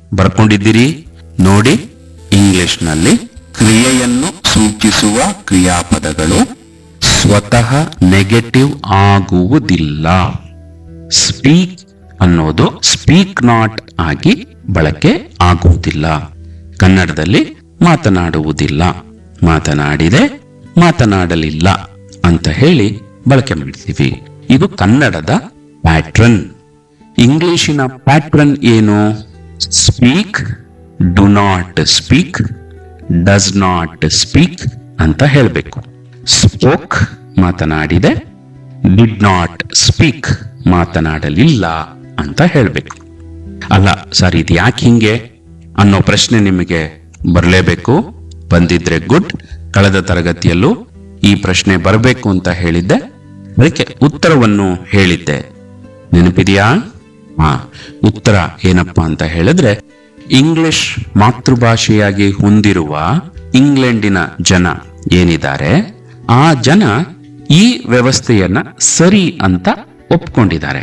ಬರ್ಕೊಂಡಿದ್ದೀರಿ ನೋಡಿ ಇಂಗ್ಲಿಷ್ನಲ್ಲಿ ಕ್ರಿಯೆಯನ್ನು ಸೂಚಿಸುವ ಕ್ರಿಯಾಪದಗಳು ಸ್ವತಃ ನೆಗೆಟಿವ್ ಆಗುವುದಿಲ್ಲ ಸ್ಪೀಕ್ ಅನ್ನೋದು ಸ್ಪೀಕ್ ನಾಟ್ ಆಗಿ ಬಳಕೆ ಆಗುವುದಿಲ್ಲ ಕನ್ನಡದಲ್ಲಿ ಮಾತನಾಡುವುದಿಲ್ಲ ಮಾತನಾಡಿದೆ ಮಾತನಾಡಲಿಲ್ಲ ಅಂತ ಹೇಳಿ ಬಳಕೆ ಮಾಡ್ತೀವಿ ಇದು ಕನ್ನಡದ ಪ್ಯಾಟ್ರನ್ ಇಂಗ್ಲಿಶಿನ ಪ್ಯಾಟ್ರನ್ ಏನು speak do not speak does not speak ಅಂತ ಹೇಳಬೇಕು ಸ್ಪೋಕ್ ಮಾತನಾಡಿದೆ ಡಿಡ್ ನಾಟ್ ಸ್ಪೀಕ್ ಮಾತನಾಡಲಿಲ್ಲ ಅಂತ ಹೇಳಬೇಕು ಅಲ್ಲ ಸರ್ ಇದು ಯಾಕೆ ಹಿಂಗೆ ಅನ್ನೋ ಪ್ರಶ್ನೆ ನಿಮಗೆ ಬರಲೇಬೇಕು ಬಂದಿದ್ರೆ ಗುಡ್ ಕಳೆದ ತರಗತಿಯಲ್ಲೂ ಈ ಪ್ರಶ್ನೆ ಬರಬೇಕು ಅಂತ ಹೇಳಿದ್ದೆ ಅದಕ್ಕೆ ಉತ್ತರವನ್ನು ಹೇಳಿದ್ದೆ ನೆನಪಿದೆಯಾ ಹಾ ಉತ್ತರ ಏನಪ್ಪಾ ಅಂತ ಹೇಳಿದ್ರೆ ಇಂಗ್ಲಿಷ್ ಮಾತೃಭಾಷೆಯಾಗಿ ಹೊಂದಿರುವ ಇಂಗ್ಲೆಂಡಿನ ಜನ ಏನಿದ್ದಾರೆ ಆ ಜನ ಈ ವ್ಯವಸ್ಥೆಯನ್ನ ಸರಿ ಅಂತ ಒಪ್ಕೊಂಡಿದ್ದಾರೆ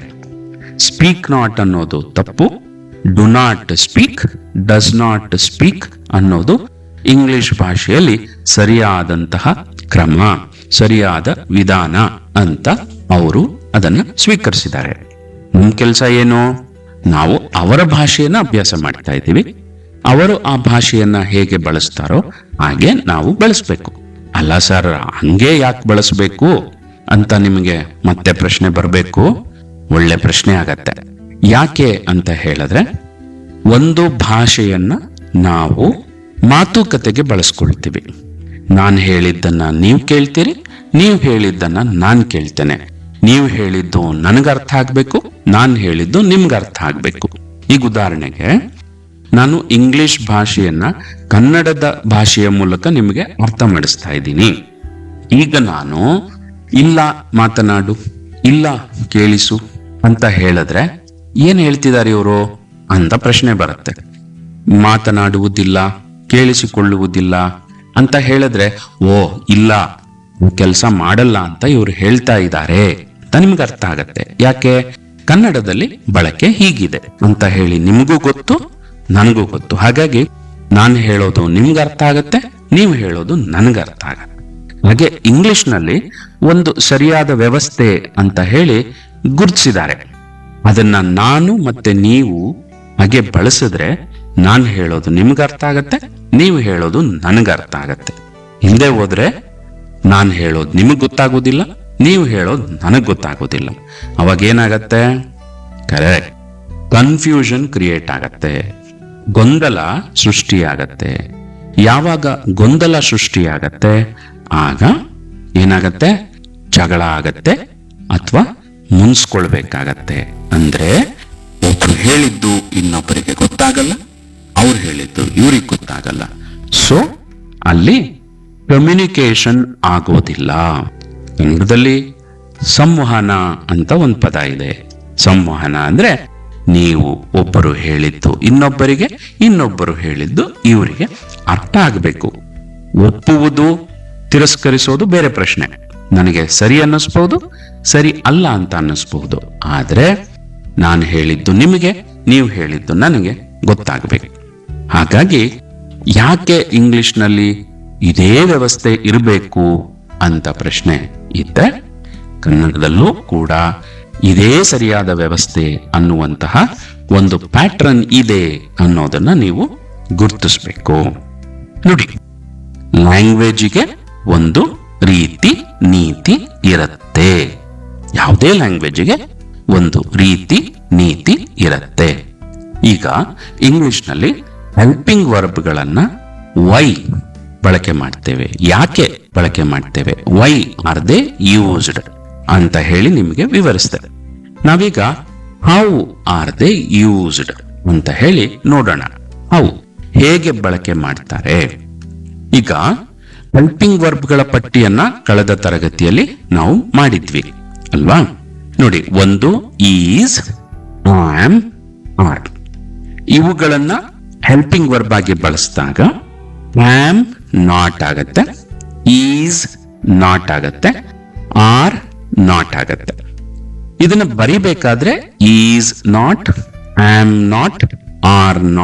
ಸ್ಪೀಕ್ ನಾಟ್ ಅನ್ನೋದು ತಪ್ಪು do not speak does not speak ಅನ್ನೋದು ಇಂಗ್ಲಿಷ್ ಭಾಷೆಯಲ್ಲಿ ಸರಿಯಾದಂತಹ ಕ್ರಮ ಸರಿಯಾದ ವಿಧಾನ ಅಂತ ಅವರು ಅದನ್ನ ಸ್ವೀಕರಿಸಿದ್ದಾರೆ ನಮ್ ಕೆಲಸ ಏನು ನಾವು ಅವರ ಭಾಷೆಯನ್ನ ಅಭ್ಯಾಸ ಮಾಡ್ತಾ ಇದ್ದೀವಿ ಅವರು ಆ ಭಾಷೆಯನ್ನ ಹೇಗೆ ಬಳಸ್ತಾರೋ ಹಾಗೆ ನಾವು ಬಳಸ್ಬೇಕು ಅಲ್ಲ ಸರ್ ಹಂಗೆ ಯಾಕೆ ಬಳಸಬೇಕು ಅಂತ ನಿಮಗೆ ಮತ್ತೆ ಪ್ರಶ್ನೆ ಬರಬೇಕು ಒಳ್ಳೆ ಪ್ರಶ್ನೆ ಆಗತ್ತೆ ಯಾಕೆ ಅಂತ ಹೇಳಿದ್ರೆ ಒಂದು ಭಾಷೆಯನ್ನ ನಾವು ಮಾತುಕತೆಗೆ ಬಳಸ್ಕೊಳ್ತೀವಿ ನಾನು ಹೇಳಿದ್ದನ್ನ ನೀವು ಕೇಳ್ತೀರಿ ನೀವು ಹೇಳಿದ್ದನ್ನ ನಾನು ಕೇಳ್ತೇನೆ ನೀವು ಹೇಳಿದ್ದು ನನಗೆ ಅರ್ಥ ಆಗ್ಬೇಕು ನಾನು ಹೇಳಿದ್ದು ನಿಮ್ಗೆ ಅರ್ಥ ಆಗ್ಬೇಕು ಈಗ ಉದಾಹರಣೆಗೆ ನಾನು ಇಂಗ್ಲಿಷ್ ಭಾಷೆಯನ್ನ ಕನ್ನಡದ ಭಾಷೆಯ ಮೂಲಕ ನಿಮಗೆ ಅರ್ಥ ಮಾಡಿಸ್ತಾ ಇದ್ದೀನಿ ಈಗ ನಾನು ಇಲ್ಲ ಮಾತನಾಡು ಇಲ್ಲ ಕೇಳಿಸು ಅಂತ ಹೇಳಿದ್ರೆ ಏನ್ ಹೇಳ್ತಿದ್ದಾರೆ ಇವರು ಅಂತ ಪ್ರಶ್ನೆ ಬರುತ್ತೆ ಮಾತನಾಡುವುದಿಲ್ಲ ಕೇಳಿಸಿಕೊಳ್ಳುವುದಿಲ್ಲ ಅಂತ ಹೇಳಿದ್ರೆ ಓ ಇಲ್ಲ ಕೆಲಸ ಮಾಡಲ್ಲ ಅಂತ ಇವರು ಹೇಳ್ತಾ ಇದ್ದಾರೆ ಅಂತ ನಿಮ್ಗೆ ಅರ್ಥ ಆಗತ್ತೆ ಯಾಕೆ ಕನ್ನಡದಲ್ಲಿ ಬಳಕೆ ಹೀಗಿದೆ ಅಂತ ಹೇಳಿ ನಿಮಗೂ ಗೊತ್ತು ನನಗೂ ಗೊತ್ತು ಹಾಗಾಗಿ ನಾನು ಹೇಳೋದು ನಿಮ್ಗೆ ಅರ್ಥ ಆಗತ್ತೆ ನೀವು ಹೇಳೋದು ನನಗೆ ಅರ್ಥ ಆಗತ್ತೆ ಹಾಗೆ ಇಂಗ್ಲಿಷ್ನಲ್ಲಿ ಒಂದು ಸರಿಯಾದ ವ್ಯವಸ್ಥೆ ಅಂತ ಹೇಳಿ ಗುರುತಿಸಿದ್ದಾರೆ ಅದನ್ನ ನಾನು ಮತ್ತೆ ನೀವು ಹಾಗೆ ಬಳಸಿದ್ರೆ ನಾನು ಹೇಳೋದು ನಿಮ್ಗೆ ಅರ್ಥ ಆಗತ್ತೆ ನೀವು ಹೇಳೋದು ನನಗೆ ಅರ್ಥ ಆಗತ್ತೆ ಹಿಂದೆ ಹೋದ್ರೆ ನಾನು ಹೇಳೋದು ನಿಮಗೆ ಗೊತ್ತಾಗೋದಿಲ್ಲ ನೀವು ಹೇಳೋದು ನನಗೆ ಗೊತ್ತಾಗೋದಿಲ್ಲ ಅವಾಗ ಏನಾಗತ್ತೆ ಕರೆಕ್ಟ್ ಕನ್ಫ್ಯೂಷನ್ ಕ್ರಿಯೇಟ್ ಆಗತ್ತೆ ಗೊಂದಲ ಸೃಷ್ಟಿಯಾಗತ್ತೆ ಯಾವಾಗ ಗೊಂದಲ ಸೃಷ್ಟಿಯಾಗತ್ತೆ ಆಗ ಏನಾಗತ್ತೆ ಜಗಳ ಆಗತ್ತೆ ಅಥವಾ ಮುನ್ಸ್ಕೊಳ್ಬೇಕಾಗತ್ತೆ ಅಂದ್ರೆ ಒಬ್ರು ಹೇಳಿದ್ದು ಇನ್ನೊಬ್ಬರಿಗೆ ಗೊತ್ತಾಗಲ್ಲ ಅವ್ರು ಹೇಳಿದ್ದು ಇವ್ರಿಗೆ ಗೊತ್ತಾಗಲ್ಲ ಸೊ ಅಲ್ಲಿ ಕಮ್ಯುನಿಕೇಶನ್ ಆಗೋದಿಲ್ಲ ಕನ್ನಡದಲ್ಲಿ ಸಂವಹನ ಅಂತ ಒಂದು ಪದ ಇದೆ ಸಂವಹನ ಅಂದ್ರೆ ನೀವು ಒಬ್ಬರು ಹೇಳಿದ್ದು ಇನ್ನೊಬ್ಬರಿಗೆ ಇನ್ನೊಬ್ಬರು ಹೇಳಿದ್ದು ಇವರಿಗೆ ಅರ್ಥ ಆಗಬೇಕು ಒಪ್ಪುವುದು ತಿರಸ್ಕರಿಸೋದು ಬೇರೆ ಪ್ರಶ್ನೆ ನನಗೆ ಸರಿ ಅನ್ನಿಸ್ಬಹುದು ಸರಿ ಅಲ್ಲ ಅಂತ ಅನ್ನಿಸ್ಬಹುದು ಆದ್ರೆ ನಾನು ಹೇಳಿದ್ದು ನಿಮಗೆ ನೀವು ಹೇಳಿದ್ದು ನನಗೆ ಗೊತ್ತಾಗಬೇಕು ಹಾಗಾಗಿ ಯಾಕೆ ಇಂಗ್ಲಿಷ್ನಲ್ಲಿ ಇದೇ ವ್ಯವಸ್ಥೆ ಇರಬೇಕು ಅಂತ ಪ್ರಶ್ನೆ ಇದ್ದರೆ ಕನ್ನಡದಲ್ಲೂ ಕೂಡ ಇದೇ ಸರಿಯಾದ ವ್ಯವಸ್ಥೆ ಅನ್ನುವಂತಹ ಒಂದು ಪ್ಯಾಟ್ರನ್ ಇದೆ ಅನ್ನೋದನ್ನ ನೀವು ಗುರುತಿಸ್ಬೇಕು ನೋಡಿ ಲ್ಯಾಂಗ್ವೇಜಿಗೆ ಒಂದು ರೀತಿ ನೀತಿ ಇರುತ್ತೆ ಯಾವುದೇ ಲ್ಯಾಂಗ್ವೇಜಿಗೆ ಒಂದು ರೀತಿ ನೀತಿ ಇರುತ್ತೆ ಈಗ ಇಂಗ್ಲಿಷ್ನಲ್ಲಿ ಹೆಲ್ಪಿಂಗ್ ವರ್ಬ್ಗಳನ್ನ ವೈ ಬಳಕೆ ಮಾಡ್ತೇವೆ ಯಾಕೆ ಬಳಕೆ ಮಾಡ್ತೇವೆ ವೈ ಆರ್ ದೇ ಯೂಸ್ಡ್ ಅಂತ ಹೇಳಿ ನಿಮಗೆ ವಿವರಿಸ್ತೇವೆ ನಾವೀಗ ಹೌ ಆರ್ ದೇ ಯೂಸ್ಡ್ ಅಂತ ಹೇಳಿ ನೋಡೋಣ ಹೌ ಹೇಗೆ ಬಳಕೆ ಮಾಡ್ತಾರೆ ಈಗ ಹೆಲ್ಪಿಂಗ್ ವರ್ಬ್ಗಳ ಪಟ್ಟಿಯನ್ನ ಕಳೆದ ತರಗತಿಯಲ್ಲಿ ನಾವು ಮಾಡಿದ್ವಿ ಅಲ್ವಾ ನೋಡಿ ಒಂದು ಈಸ್ ಆಮ್ ಆರ್ ಇವುಗಳನ್ನ ಹೆಲ್ಪಿಂಗ್ ವರ್ಬ್ ಆಗಿ ಬಳಸಿದಾಗ ಆಮ್ ನಾಟ್ ಆಗತ್ತೆ ಈಸ್ ನಾಟ್ ಆಗತ್ತೆ ಆರ್ ನಾಟ್ ಆಗತ್ತೆ ಇದನ್ನ ಬರಿಬೇಕಾದ್ರೆ is not am not are not